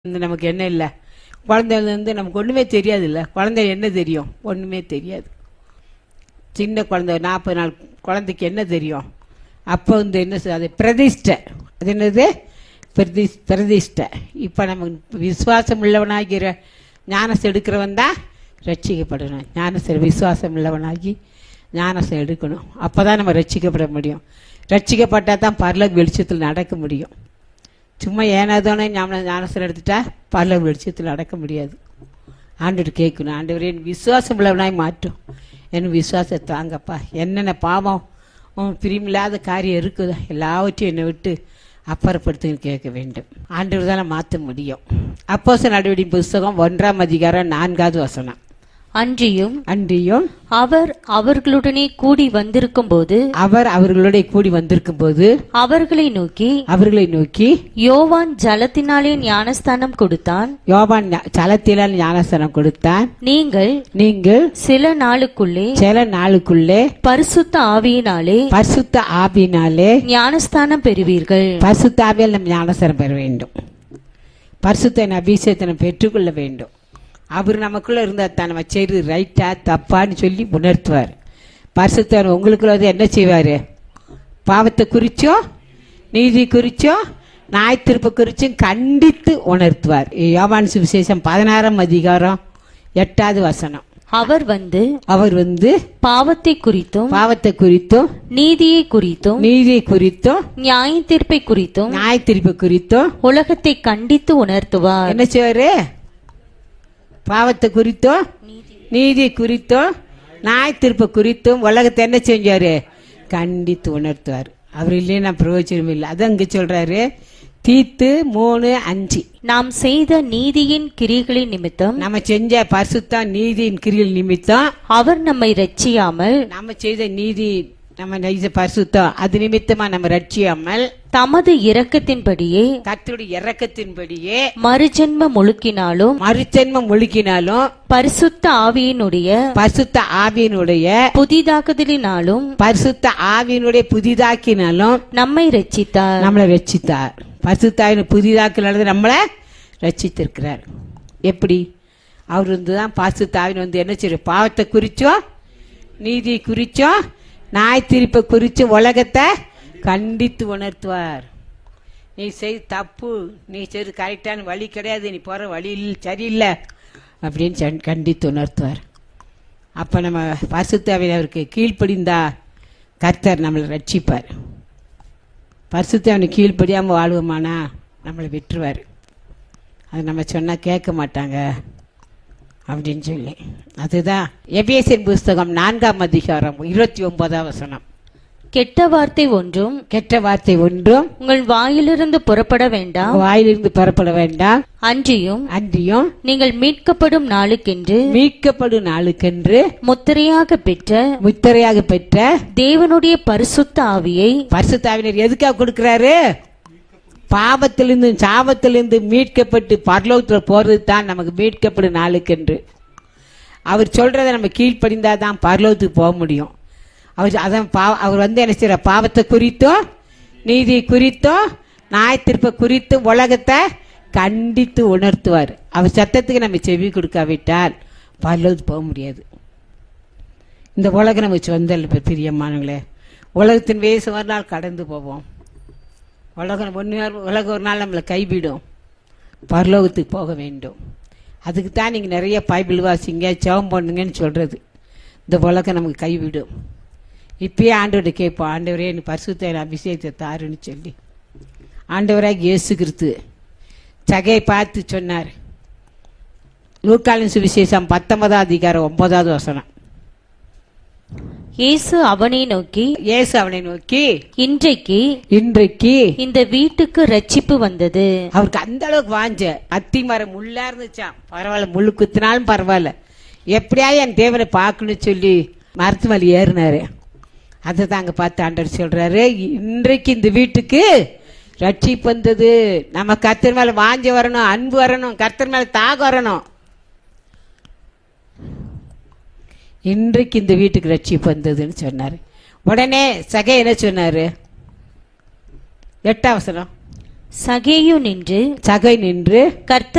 வந்து நமக்கு என்ன இல்லை குழந்தைல இருந்து நமக்கு ஒன்றுமே தெரியாது இல்லை குழந்தை என்ன தெரியும் ஒன்றுமே தெரியாது சின்ன குழந்தை நாற்பது நாள் குழந்தைக்கு என்ன தெரியும் அப்போ வந்து என்ன சொல்~ அது பிரதிஷ்டை அது என்னது பிரதி பிரதிஷ்டை இப்போ நமக்கு விசுவாசம் உள்ளவனாகிற ஞானசம் எடுக்கிறவன் தான் ரட்சிக்கப்படணும் ஞானசம் விசுவாசம் உள்ளவனாகி ஞானசம் எடுக்கணும் அப்போ தான் நம்ம ரட்சிக்கப்பட முடியும் ரட்சிக்கப்பட்டால் தான் பரலோக வெளிச்சத்தில் நடக்க முடியும் சும்மா ஏனாதானே ஞான ஞானசனம் எடுத்துட்டா பல வெளிச்சத்தில் நடக்க முடியாது ஆண்டவர் கேட்கணும் ஆண்டவர் என் விசுவாசம் உள்ளவனாய் மாற்றும் என் விசுவாசத்தை தாங்கப்பா என்னென்ன பாவம் உன் பிரியமில்லாத காரியம் இருக்குதோ எல்லாவற்றையும் என்னை விட்டு அப்புறப்படுத்துன்னு கேட்க வேண்டும் ஆண்டவர் தானே மாற்ற முடியும் அப்போஸ் நடவடிக்கை புஸ்தகம் ஒன்றாம் அதிகாரம் நான்காவது வசனம் அன்றியும் அன்றியும் அவர் அவர்களுடனே கூடி வந்திருக்கும்போது அவர் அவர்களோட கூடி வந்திருக்கும் போது அவர்களை நோக்கி அவர்களை நோக்கி யோவான் ஜலத்தினாலே ஞானஸ்தானம் கொடுத்தான் யோபான் ஞா- ஜலத்திலால் ஞானசனம் கொடுத்தான் நீங்கள் நீங்கள் சில நாளுக்குள்ளே சில நாளுக்குள்ளே பரிசுத்த ஆவியினாலே பரிசுத்த ஆவினாலே ஞானஸ்தானம் பெறுவீர்கள் பரிசுத்த ஆவியால் நம்ம ஞானசரம் பெற வேண்டும் பரிசுத்த அபிஷேகத்தை நம்ம பெற்றுக்கொள்ள வேண்டும் அவர் நமக்குள்ள இருந்தால் தான் நம்ம செய்கிறது ரைட்டா தப்பான்னு சொல்லி உணர்த்துவார் பரிசுத்தர் உங்களுக்குள்ள வந்து என்ன செய்வார் பாவத்தை குறிச்சோ நீதி குறிச்சோ நாய் திருப்ப குறிச்சும் கண்டித்து உணர்த்துவார் யோவான் சுவிசேஷம் பதினாறாம் அதிகாரம் எட்டாவது வசனம் அவர் வந்து அவர் வந்து பாவத்தை குறித்தும் பாவத்தை குறித்தும் நீதியை குறித்தும் நீதி குறித்தும் நியாய தீர்ப்பை குறித்தும் நியாய தீர்ப்பு குறித்தும் உலகத்தை கண்டித்து உணர்த்துவார் என்ன செய்வாரு பாவத்தை குறித்தும் நீதி குறித்தும் நாய் திருப்ப குறித்தும் உலகத்தை என்ன செஞ்சாரு கண்டித்து உணர்த்துவார் அவர் இல்லைன்னா பிரயோஜனம் இல்லை அதான் இங்க சொல்றாரு தீத்து மூணு அஞ்சு நாம் செய்த நீதியின் கிரிகளின் நிமித்தம் நம்ம செஞ்ச பரிசுத்தம் நீதியின் கிரியில் நிமித்தம் அவர் நம்மை ரட்சியாமல் நம்ம செய்த நீதி நம்ம செய்த பரிசுத்தம் அது நிமித்தமா நம்ம ரட்சியாமல் தமது இரக்கத்தின்படியே கர்த்தருடைய இறக்கத்தின்படியே மறுஜென்ம முழுக்கினாலும் மறுஜென்மம் ஒழுக்கினாலும் பரிசுத்த ஆவியினுடைய பரிசுத்த ஆவியினுடைய புதிதாக்குதலினாலும் பரிசுத்த ஆவியினுடைய புதிதாக்கினாலும் நம்மை ரட்சித்தார் நம்மளை ரட்சித்தார் பரிசுத்தாவின் புதிதாக்கினால நம்மளை ரட்சித்திருக்கிறார் எப்படி அவர் வந்து தான் பரிசுத்தாவின் வந்து என்ன செய்யும் பாவத்தை குறிச்சோ நீதி குறிச்சோ நாய் திருப்பை குறிச்சு உலகத்தை கண்டித்து உணர்த்துவார் நீ செய் தப்பு நீ செய்து கரெக்டான வழி கிடையாது நீ போகிற வழி இல்ல- சரியில்லை அப்படின்னு சொன்- கண்டித்து உணர்த்துவார் அப்போ நம்ம பரிசுத்தாவின் அவருக்கு கீழ்ப்படிந்தா கர்த்தர் நம்மளை ரட்சிப்பார் பரிசுத்தவனை கீழ்ப்படியாமல் வாழ்வோமானா நம்மளை விட்டுருவார் அது நம்ம சொன்னால் கேட்க மாட்டாங்க அப்படின்னு சொல்லி அதுதான் எபிஎஸ்என் புஸ்தகம் நான்காம் அதிகாரம் இருபத்தி ஒன்பதாம் வசனம் கெட்ட வார்த்தை ஒன்றும் கெட்ட வார்த்தை ஒன்றும் உங்கள் வாயிலிருந்து புறப்பட வேண்டாம் வாயிலிருந்து பெறப்பட வேண்டாம் அன்றியும் அன்றியும் நீங்கள் மீட்கப்படும் நாளுக்கென்று மீட்கப்படும் நாளுக்கென்று முத்திரையாக பெற்ற முத்திரையாக பெற்ற தேவனுடைய பரிசுத்த ஆவியை பரிசுத்தாவினர் எதுக்காக கொடுக்கிறாரு பாவத்திலிருந்து சாபத்திலிருந்து மீட்கப்பட்டு பரலோகத்தில் போறது தான் நமக்கு மீட்கப்படும் நாளுக்கென்று அவர் சொல்றதை நம்ம கீழ்ப்படிந்தாதான் தான் பரலோகத்துக்கு போக முடியும் அவர் அதான் பாவ அவர் வந்து என்ன செய்யற பாவத்தை குறித்தும் நீதி குறித்தும் நாய் திருப்ப குறித்து உலகத்தை கண்டித்து உணர்த்துவார் அவர் சத்தத்துக்கு நம்ம செவி கொடுக்காவிட்டால் பரலோகத்துக்கு போக முடியாது இந்த உலகம் நமக்கு சொந்தல் பிரியமானங்களே உலகத்தின் வயசு ஒரு நாள் கடந்து போவோம் உலகம் ஒன்று உலகம் ஒரு நாள் நம்மளை கைவிடும் பரலோகத்துக்கு போக வேண்டும் அதுக்கு தான் நீங்கள் நிறைய பைபிள் வாசிங்க ஜெபம் பண்ணுங்கன்னு சொல்கிறது இந்த உலகம் நமக்கு கைவிடும் இப்பயே ஆண்டவர்கிட்ட கேட்போம் ஆண்டவரே எனக்கு பரிசுத்த அபிஷேகத்தை தாருன்னு சொல்லி ஆண்டவராக இயேசு கிறிஸ்து சகையை பார்த்து சொன்னார் லூக்காலின் சுவிசேஷம் பத்தொன்பதாம் அதிகாரம் ஒன்பதாவது வசனம் இயேசு அவனை நோக்கி இயேசு அவனை நோக்கி இன்றைக்கு இன்றைக்கு இந்த வீட்டுக்கு ரட்சிப்பு வந்தது அவருக்கு அந்த அளவுக்கு வாஞ்ச அத்தி மரம் முள்ளா இருந்துச்சாம் பரவாயில்ல முள்ளு குத்தினாலும் பரவாயில்ல எப்படியா என் தேவனை பார்க்கணும்னு சொல்லி மரத்து மேலே ஏறினாரு அதை தாங்க பார்த்து ஆண்டவர் சொல்றாரு இன்றைக்கு இந்த வீட்டுக்கு ரட்சிப்பு வந்தது நம்ம கர்த்தர் மேல வாஞ்ச வரணும் அன்பு வரணும் கர்த்தர் மேல தாக வரணும் இன்றைக்கு இந்த வீட்டுக்கு ரட்சிப்பு வந்ததுன்னு சொன்னாரு உடனே சகை என்ன சொன்னாரு எட்டாம் வசனம் சகேயு நின்று சகை நின்று கர்த்தர்